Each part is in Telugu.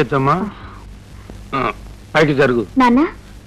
ఎత్తమ్మా ఆ, పైకి జరుగు నాన్న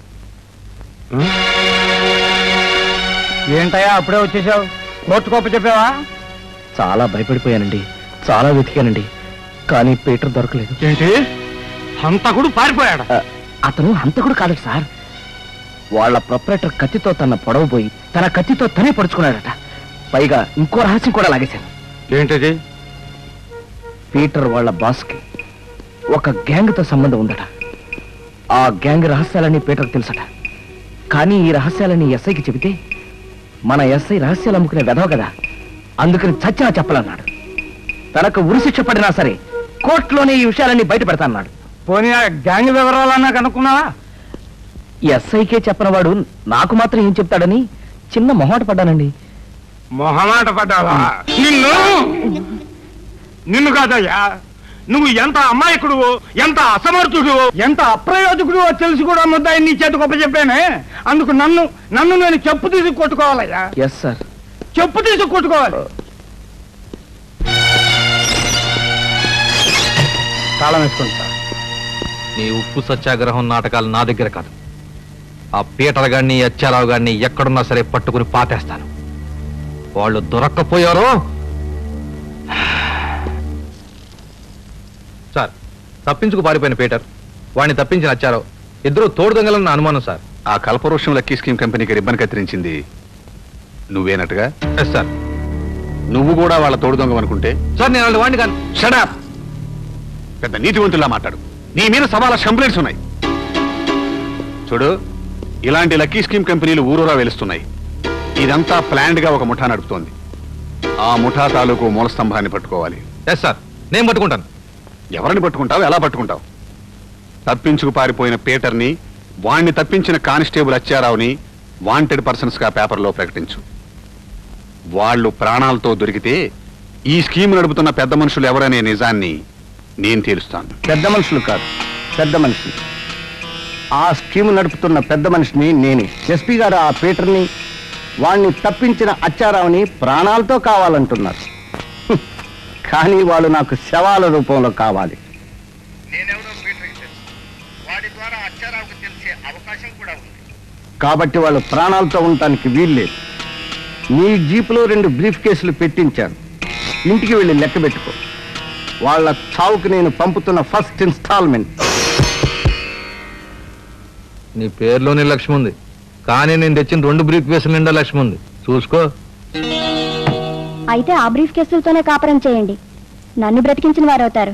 ఏంటయ్యా అప్పుడే వచ్చేసావు కోర్టు గొప్ప చెప్పావా చాలా భయపడిపోయానండి చాలా వెతికానండి కానీ పీటర్ దొరకలేదు ఏంటి హంతకుడు పారిపోయాడు ఆ, అతను హంతకుడు కాదు సార్ వాళ్ళ ప్రొపరేటర్ కత్తితో తన పొడవబోయి తన కత్తితో తనే పడుచుకున్నాడట పైగా ఇంకో రహస్యం కూడా లాగేశాను ఏంటిది పీటర్ వాళ్ళ బాస్కి ఒక గ్యాంగ్తో సంబంధం ఉందట ఆ గ్యాంగ్ రహస్యాలన్నీ పీటర్కి తెలుసట కానీ ఈ రహస్యాలన్నీ ఎస్ఐకి చెబితే మన ఎస్ఐ రహస్యాలు అమ్ముకునే వెధవ కదా అందుకని చచ్చినా చెప్పలన్నాడు తనకు ఉరిశిక్ష పడినా సరే కోర్టులోనే ఈ విషయాలన్నీ బయట పెడతాన్నాడు పోనీ ఆ గ్యాంగ్ వివరాలన్నా కనుక్కున్నావా ఎస్ఐకే చెప్పనవాడు నాకు మాత్రం ఏం చెప్తాడని చిన్న మొహాట పడ్డానండి మొహమాట పడ్డావా నిన్ను నిన్ను కాదయ్యా నువ్వు ఎంత అమాయకుడు ఎంత అసమర్థుడు ఎంత అప్రయోజకుడు తెలిసి కూడా ముద్దాయి నీ చేతి గొప్ప చెప్పానే అందుకు నన్ను నన్ను నేను చెప్పు తీసి కొట్టుకోవాలయ్యా ఎస్ సార్ చెప్పు తీసి కొట్టుకోవాలి తాళం వేసుకోండి సార్ నీ ఉప్పు సత్యాగ్రహం నాటకాలు నా దగ్గర కాదు ఆ పీటర్ గాడిని అచ్చారావు గాడిని ఎక్కడున్నా సరే పట్టుకుని పాతేస్తాను వాళ్ళు దొరక్కపోయారో సార్ తప్పించుకు పారిపోయిన పీటర్ వాడిని తప్పించిన అచ్చారావు ఇద్దరు తోడు దొంగలని నా అనుమానం సార్ ఆ కల్పవృక్షం లక్కీ స్కీమ్ కంపెనీకి రిబ్బన్ కత్తిరించింది నువ్వేనట్టుగా ఎస్ సార్ నువ్వు కూడా వాళ్ళ తోడు దొంగ అనుకుంటే సార్ నేను అలాంటి వాడిని కాను షడాప్ పెద్ద నీతివంతుల్లా మాట్లాడు నీ మీద సవాల కంప్లైంట్స్ ఉన్నాయి చూడు ఇలాంటి లక్కీ స్కీమ్ కంపెనీలు ఊరూరా వెలుస్తున్నాయి ఇదంతా ప్లాన్డ్ గా ఒక ముఠా నడుపుతోంది ఆ ముఠా తాలూకు మూల స్తంభాన్ని పట్టుకోవాలి ఎస్ సార్ నేను పట్టుకుంటాను ఎవరిని పట్టుకుంటావు ఎలా పట్టుకుంటావు తప్పించుకు పారిపోయిన పీటర్ని వాణ్ణి తప్పించిన కానిస్టేబుల్ అచ్చారావుని వాంటెడ్ పర్సన్స్ గా పేపర్లో ప్రకటించు వాళ్ళు ప్రాణాలతో దొరికితే ఈ స్కీమ్ నడుపుతున్న పెద్ద మనుషులు ఎవరనే నిజాన్ని నేను తేలుస్తాను పెద్ద మనుషులు కాదు పెద్ద మనుషులు ఆ స్కీమ్ నడుపుతున్న పెద్ద మనిషిని నేనే ఎస్పీ గారు ఆ పీటర్ని వాణ్ణి తప్పించిన అచ్చారావుని ప్రాణాలతో కావాలంటున్నారు హ్మ్. కానీ వాళ్ళు నాకు శవాల రూపంలో కావాలి కాబట్టి వాళ్ళు ప్రాణాలతో ఉండటానికి వీల్లేదు నీ జీపులో రెండు బ్రీఫ్ కేసులు పెట్టించాను ఇంటికి వెళ్ళి లెక్క పెట్టుకో వాళ్ళ చావుకి నేను పంపుతున్న ఫస్ట్ ఇన్స్టాల్మెంట్ నీ పేరులోనే లక్ష్మి ఉంది కానీ నేను తెచ్చిన రెండు బ్రీఫ్ కేసుల నిండా లక్ష్మి ఉంది చూసుకో అయితే ఆ బ్రీఫ్ కేసులతోనే కాపురం చేయండి నన్ను బ్రతికించిన వారు అవుతారు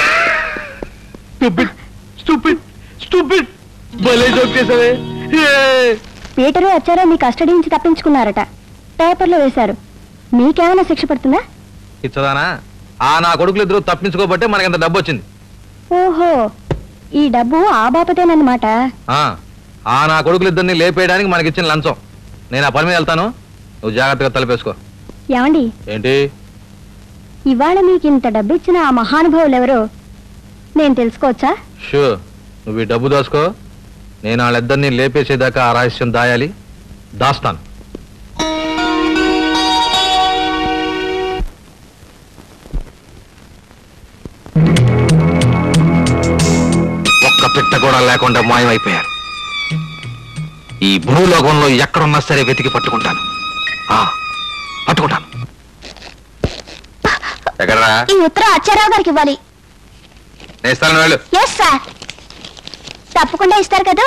పీటరు వచ్చారో మీ కస్టడీ నుంచి తప్పించుకున్నారట పేపర్లో వేశారు మీకేమైనా శిక్ష పడుతుందా ఇచ్చదానా ఆ నా కొడుకులు ఇద్దరు తప్పించుకోబట్టే మనకి ఇంత డబ్బు వచ్చింది ఓహో ఈ డబ్బు ఆ బాపతేనన్నమాట ఆ ఆ నా కొడుకులు ఇద్దరిని లేపేయడానికి మనకి ఇచ్చిన లంచం నేను ఆ పని మీద వెళ్తాను నువ్వు జాగ్రత్తగా తలపేసుకో ఏమండి ఏంటి ఇవాళ మీకు ఇంత డబ్బు ఇచ్చిన ఆ మహానుభావులు ఎవరో నేను తెలుసుకోవచ్చా షూ నువ్వు ఈ డబ్బు దాచుకో నేను వాళ్ళిద్దరిని లేపేసేదాకా ఆ రహస్యం దాయాలి దాస్తాను ఒక్క పిట్ట కూడా లేకుండా మాయమైపోయారు ఈ భూలోకంలో ఎక్కడున్నా సరే వెతికి పట్టుకుంటాను ఆ, పట్టుకుంటాను ఎక్కడరా ఈ ఉత్తరం అచ్చారావు గారికి ఇవ్వాలి నేస్తాను వెళ్ళు ఎస్ సార్ తప్పకుండా ఇస్తారు కదా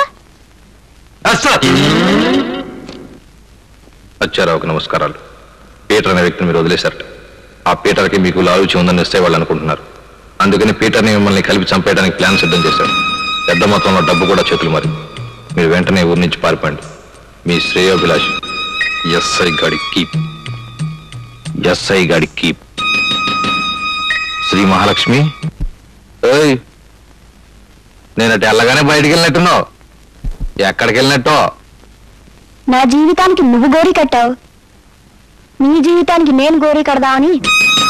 అచ్చారావుకి నమస్కారాలు పీటర్ అనే వ్యక్తిని మీరు వదిలేశారట ఆ పీటర్కి మీకు లాలుచి ఉందని ఇస్తే వాళ్ళు అనుకుంటున్నారు అందుకని పీటర్ని మిమ్మల్ని కలిపి చంపేయడానికి ప్లాన్ సిద్ధం చేశారు పెద్ద మొత్తంలో డబ్బు కూడా చేతులు మరి మీరు వెంటనే ఊరి నుంచి పారిపోండి మీ శ్రేయోభిలాష్ ఎస్ఐ గాడి కీప్ ఎస్ఐ గాడి కీప్ శ్రీ మహాలక్ష్మి ఏయ్ నేనటి అల్లగానే బయటికి వెళ్ళినట్టున్నావు ఎక్కడికి వెళ్ళినట్టో నా జీవితానికి నువ్వు గోరి కట్టావు నీ జీవితానికి నేను గోరి కడదామని